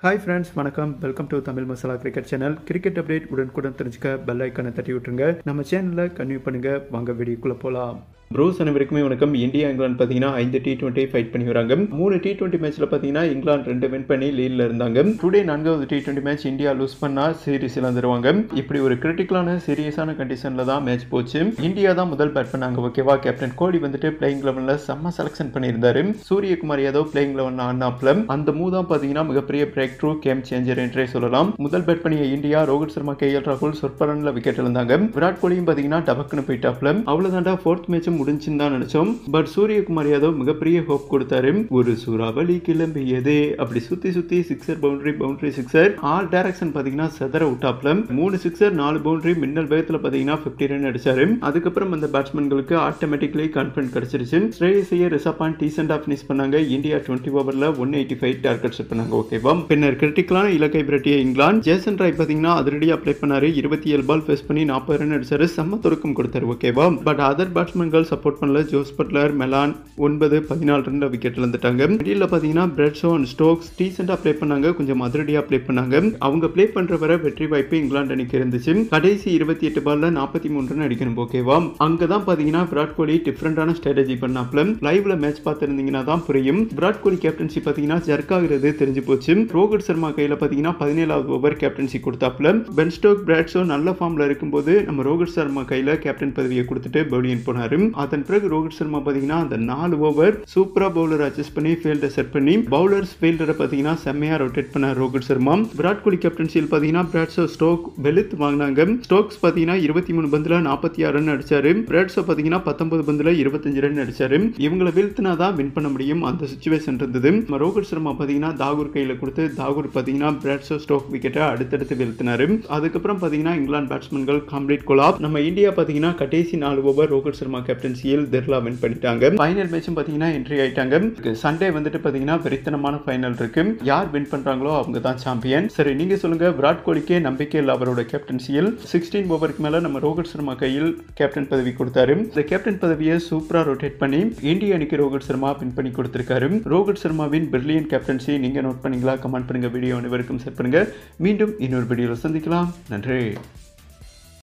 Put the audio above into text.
hi friends வணக்கம் welcome to Tamil masala cricket channel cricket update உடனுக்குடன் தெரிஞ்சுக்க பெல் ஐக்கானை தட்டி விட்டுருங்க நம்ம சேனலில் கன்வியூ பண்ணுங்க வாங்க வீடியோக்குள்ளே போகலாம் ப்ரோஸ் அனைவருக்குமே வணக்கம் இந்தியா இங்கிலாந்து பார்த்தீங்கன்னா ஐந்து டி டுவெண்ட்டி ஃபைட் பண்ணி வராங்க மூணு டி டுவெண்ட்டி மேட்ச்சில் பார்த்தீங்கன்னா இங்கிலாந்து ரெண்டு வின் பண்ணி லீடில் இருந்தாங்க டுடே நான்காவது T twenty match India lose பண்ணால் சீரீஸ் இழந்துருவாங்க இப்படி ஒரு கிரிட்டிக்கலான சீரியஸான கண்டிஷனில் தான் மேட்ச் போச்சு இந்தியா தான் முதல் பேட் பண்ணாங்க ஓகேவா கேப்டன் கோலி வந்துட்டு பிளேயிங் லெவனில் செம்ம செலக்ஷன் பண்ணியிருந்தாரு சூரியகுமார் யாதவ் பிளேயிங் லெவனில் ஆடினாப்ல அந்த மூவ் தான் பார்த்தீங்கன்னா மிகப்பெரிய பிரேக் த்ரூ கேம் சேஞ்சர் என்றே சொல்லலாம் முதல் பேட் பண்ணிய India Rohit Sharma K L ராகுல் சொற்ப ரன்ல விக்கெட் இழந்தாங்க விராட் கோலியும் பார்த்தீங்கன்னா டபக்குன்னு போயிட்டாப்ல அவ்வளோதாண்டா ஃபோர்த் மேட்சும் முடிஞ்சுன்னு தான் நினைச்சோம் பட் சூரியகுமார் யாதவ் மிகப்பெரிய ஹோப் கொடுத்தாரு ஒரு சூறாவளி கிளம்பியதே அப்படி சுத்தி சுத்தி sixer boundary boundary sixer all direction பாத்தீங்கன்னா செதற விட்டாப்ல மூணு சிக்ஸர் நாலு பவுண்டரி மின்னல் வேகத்துல பாத்தீங்கன்னா பிப்டி ரன் அடிச்சாரு அதுக்கப்புறம் அந்த பேட்ஸ்மேன்களுக்கு ஆட்டோமேட்டிக்லி கான்பிடன்ட் கிடைச்சிருச்சு ஸ்ரேயஸ் ஐயர் ரிஷப் பாண்ட் டீசெண்டா பினிஷ் பண்ணாங்க இந்தியா டுவெண்ட்டி ஓவர்ல one eighty five target set பண்ணாங்க ஓகேவா பின்னர் கிரிட்டிக்கலான இலக்கை பிரட்டிய இங்கிலாந்து ஜேசன் ராய் பாத்தீங்கன்னா அதிரடியா ப்ளே பண்ணாரு இருபத்தி ஏழு பால் ஃபேஸ் பண்ணி நாற்பது ரன் அடிச்சாரு செம்ம தொடக்கம் கொடுத்தாரு ஓகேவா பட் அதர் பேட்ஸ்மேன்கள் சப்போர்ட் பண்ணல ஜோஸ் பட்லர் மெலான் ஒன்பது பதினாலு ரன்ல விக்கெட் இழந்துட்டாங்க மிடில் பார்த்தீங்கன்னா பிரெட்ஸோ அண்ட் ஸ்டோக்ஸ் டீசெண்டாக ப்ளே பண்ணாங்க கொஞ்சம் அதிரடியாக ப்ளே பண்ணாங்க அவங்க ப்ளே பண்ற வரை வெற்றி வாய்ப்பு இங்கிலாந்து அணிக்கு இருந்துச்சு கடைசி இருபத்தி எட்டு பால்ல நாற்பத்தி மூணு ரன் அடிக்கணும் ஓகேவா அங்கே தான் பார்த்தீங்கன்னா விராட் கோலி டிஃப்ரெண்டான ஸ்ட்ராட்டஜி பண்ணாப்ல லைவ்ல மேட்ச் பார்த்துருந்தீங்கன்னா தான் புரியும் விராட் கோலி கேப்டன்சி பார்த்தீங்கன்னா ஜர்க் ஆகுறது தெரிஞ்சு போச்சு ரோஹித் சர்மா கையில் பார்த்தீங்கன்னா பதினேழாவது ஓவர் கேப்டன்சி கொடுத்தாப்ல பென் ஸ்டோக் பிராட்ஸோ நல்ல ஃபார்ம்ல இருக்கும்போது நம்ம ரோஹித் சர்மா கையில் கேப்டன் பதவியை கொடுத்துட்டு பவுலியன் போனாரு அதன் பிறகு ரோஹித் சர்மா பார்த்தீங்கன்னா அந்த நாலு ஓவர் சூப்பரா பவுலர் அட்ஜஸ்ட் பண்ணி ஃபீல்டை செட் பண்ணி பவுலர்ஸ் ஃபீல்டரை பார்த்தீங்கன்னா செம்மையா ரொட்டேட் பண்ண ரோஹித் சர்மா விராட் கோலி கேப்டன்சியில் பார்த்தீங்கன்னா பிராட்ஸோ ஸ்டோக் வெளுத் வாங்கினாங்க ஸ்டோக்ஸ் பார்த்தீங்கன்னா இருபத்தி மூணு பந்துல நாற்பத்தி ஆறு ரன் அடிச்சாரு பிராட்ஸோ பார்த்தீங்கன்னா பத்தொன்பது பந்துல இருபத்தஞ்சு ரன் அடிச்சாரு இவங்களை வீழ்த்தினா தான் வின் பண்ண முடியும் அந்த சுச்சுவேஷன் இருந்தது நம்ம ரோஹித் சர்மா பார்த்தீங்கன்னா தாகூர் கையில் கொடுத்து தாகூர் பார்த்தீங்கன்னா பிராட்ஸோ ஸ்டோக் விக்கெட்டை அடுத்தடுத்து வீழ்த்தினாரு அதுக்கப்புறம் பார்த்தீங்கன்னா இங்கிலாந்து பேட்ஸ்மேன்கள் கம்ப்ளீட் கொலாப் நம்ம இந்தியா பார்த்தீங்கன்னா கடைசி நாலு ஓவர் ரோஹித் சர்மா கேப்டன்சியில் தெர்லா வின் பண்ணிட்டாங்க ஃபைனல் மேட்சும் பார்த்தீங்கன்னா என்ட்ரி ஆயிட்டாங்க சண்டே வந்துட்டு பார்த்தீங்கன்னா வெறித்தனமான ஃபைனல் இருக்கு யார் வின் பண்றாங்களோ அவங்க தான் சாம்பியன் சரி நீங்க சொல்லுங்க விராட் கோலிக்கே நம்பிக்கை இல்லை அவரோட கேப்டன்சியில் சிக்ஸ்டீன் ஓவருக்கு மேல நம்ம ரோஹித் சர்மா கையில் கேப்டன் பதவி கொடுத்தாரு இந்த கேப்டன் பதவியை சூப்பரா ரொட்டேட் பண்ணி இந்திய அணிக்கு ரோஹித் சர்மா வின் பண்ணி கொடுத்திருக்காரு ரோஹித் சர்மாவின் பிரில்லியன் கேப்டன்சி நீங்க நோட் பண்ணீங்களா கமெண்ட் பண்ணுங்க வீடியோ அனைவருக்கும் செட் பண்ணுங்க மீண்டும் இன்னொரு வீடியோவில் சந்திக்கலாம் நன்றி